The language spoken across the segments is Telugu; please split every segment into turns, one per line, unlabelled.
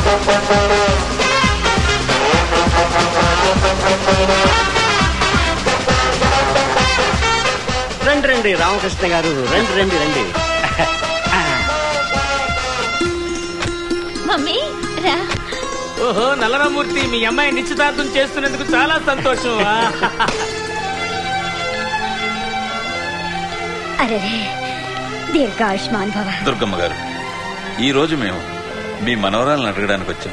రండి రండి రామకృష్ణ గారు రండి రండి రండి
మమ్మీ రా
ఓహో నల్లరామూర్తి మీ అమ్మాయి నిశ్చితార్థం చేస్తున్నందుకు చాలా సంతోషం ఆ.
అరే దీర్ఘాయుష్మాన్ భవ
దుర్గమ్మ గారు ఈ రోజు మేము మీ మనవరాలను అడగడానికి వచ్చాం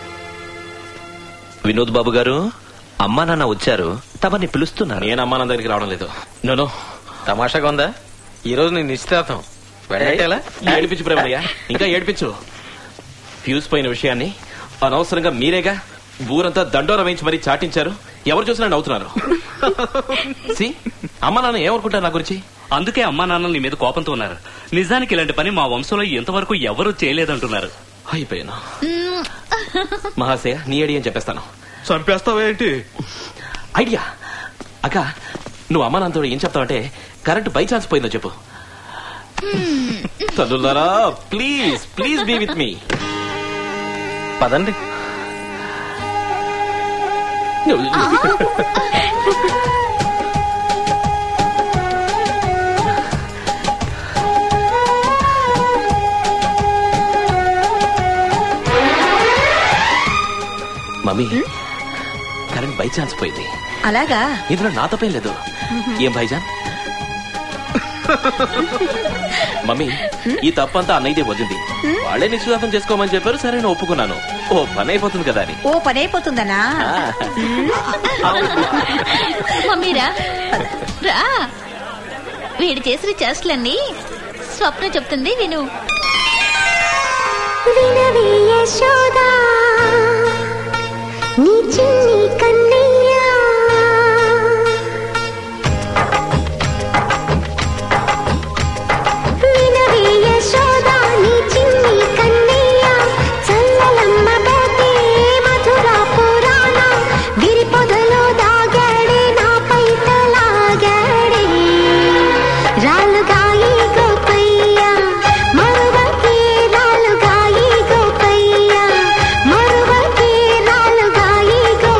వినోద్ బాబు గారు అమ్మా నాన్న వచ్చారు తమని పిలుస్తున్నారు
నేను అమ్మా నా దగ్గరికి రావడం లేదు నోనో తమాషాగా ఉందా ఈ రోజు నేను నిశ్చితార్థం వెళ్ళేలా ఏడిపించు ప్రేమయ్య ఇంకా ఏడిపించు ఫ్యూజ్ పోయిన విషయాన్ని అనవసరంగా మీరేగా ఊరంతా దండోర వేయించి మరీ చాటించారు ఎవరు చూసినా నవ్వుతున్నారు సి అమ్మ నాన్న ఏమనుకుంటారు నా గురించి
అందుకే అమ్మా నాన్న నీ మీద కోపంతో ఉన్నారు నిజానికి ఇలాంటి పని మా వంశంలో ఎంతవరకు ఎవరూ చేయలేదంటున్నారు
అయిపోయాను మహాశయ నీ ఐడియా అని చెప్పేస్తాను
చంపేస్తావేంటి
ఐడియా అక్క నువ్వు అమ్మ నాన్నతో ఏం చెప్తావంటే కరెంట్ బై ఛాన్స్ పోయిందో చెప్పు తల్లులారా please please be with me పదండి మమ్మీ కరెంట్ బై ఛాన్స్ పోయింది
అలాగా
ఇందులో నా తప్పేం లేదు ఏం భైజాన్ మమ్మీ ఈ తప్పంతా అన్నయ్యదే వదిలింది వాళ్ళే నిశ్చితార్థం చేసుకోమని చెప్పారు సరే నేను ఒప్పుకున్నాను ఓ పని అయిపోతుంది కదా అని
ఓ పని అయిపోతుందనా
మమ్మీ రా రా వీడు చేసిన చేష్టలన్నీ స్వప్న చెప్తుంది విను
వినవే యశోదా నీ చిన్ని కన్నయ్యా వినవే యశోదా నీ చిన్ని కన్నయ్యా చల్లలమ్మ పోతే మధుర పురాణ విరి పొదలో దాగాడే నా పైట లాగాడే రాలుగాయి గోపయ్య మరువకే రాలుగాయి గోపయ్య మరువకే రాలుగాయి గో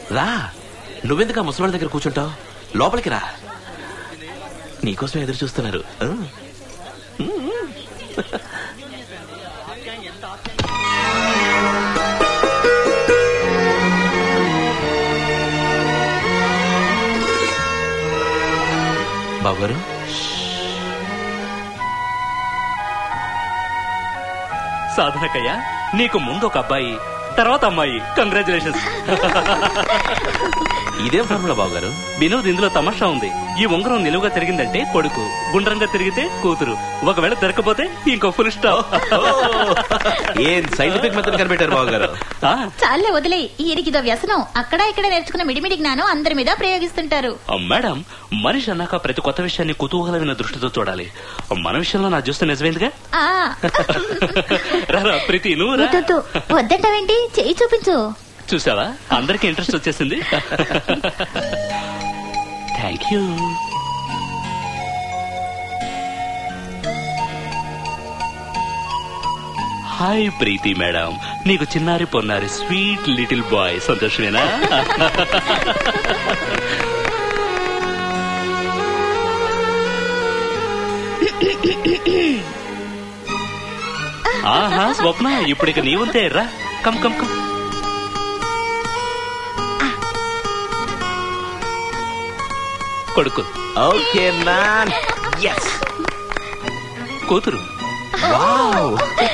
రా నువ్వెందుకు ఆ ముసలివాళ్ళ దగ్గర కూర్చుంటావు లోపలికి రా నీకోసం ఎదురు చూస్తున్నారు ఆ? బాబు గారు
సాధనకయ్య నీకు ముందు ఒక అబ్బాయి తర్వాత అమ్మాయి కంగ్రాచులేషన్స్
ఇదేం ఫార్ములా బాబు గారు
వినోద్ ఇందులో తమాషా ఉంది ఈ ఉంగరం నిలువుగా తిరిగిందంటే కొడుకు గుండ్రంగా తిరిగితే కూతురు ఒకవేళ తిరగకపోతే ఇంకో ఫుల్ స్టాప్
ఏం సైంటిఫిక్ మెథడ్ కనిపెట్టారు బాబు గారు
ఆ,
చాలే వదిలే ఈయనకిదో వ్యసనం అక్కడ ఇక్కడ నేర్చుకున్న మిడిమిడి జ్ఞానం అందరి మీద ప్రయోగిస్తుంటారు
ఆ, మేడం మనిషి అన్నాక ప్రతి కొత్త విషయాన్ని కుతూహలమైన దృష్టితో చూడాలి మన విషయంలో నా చూస్తే నిజమైందిగా
ఆ
రారా ప్రీతి నువ్వు రా.
వద్దొద్దు వద్దంటావేంటి చెయ్యి చూపించు
చూసావా అందరికి ఇంట్రెస్ట్ వచ్చేసింది thank you hi Preethi madam నీకు చిన్నారి పొన్నారి స్వీట్ లిటిల్ బాయ్ సంతోషమేనా ఆహా స్వప్న ఇప్పుడు ఇక నీవుంతే రా కమ్ కమ్ కమ్ కొడుకు
ఓకే మ్యాన్ ఎస్
కూతురు
వావ్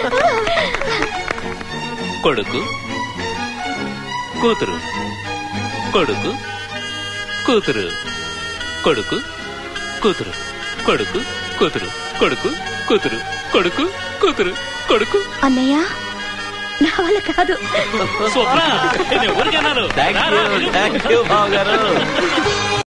కొడుకు కూతురు కొడుకు కూతురు కొడుకు కూతురు కొడుకు కూతురు కొడుకు కూతురు కొడుకు కూతురు కొడుకు
అన్నయ్య నా వల్ల కాదు
స్వప్న నేను ఊరికన్నాను
thank you thank you Babu గారు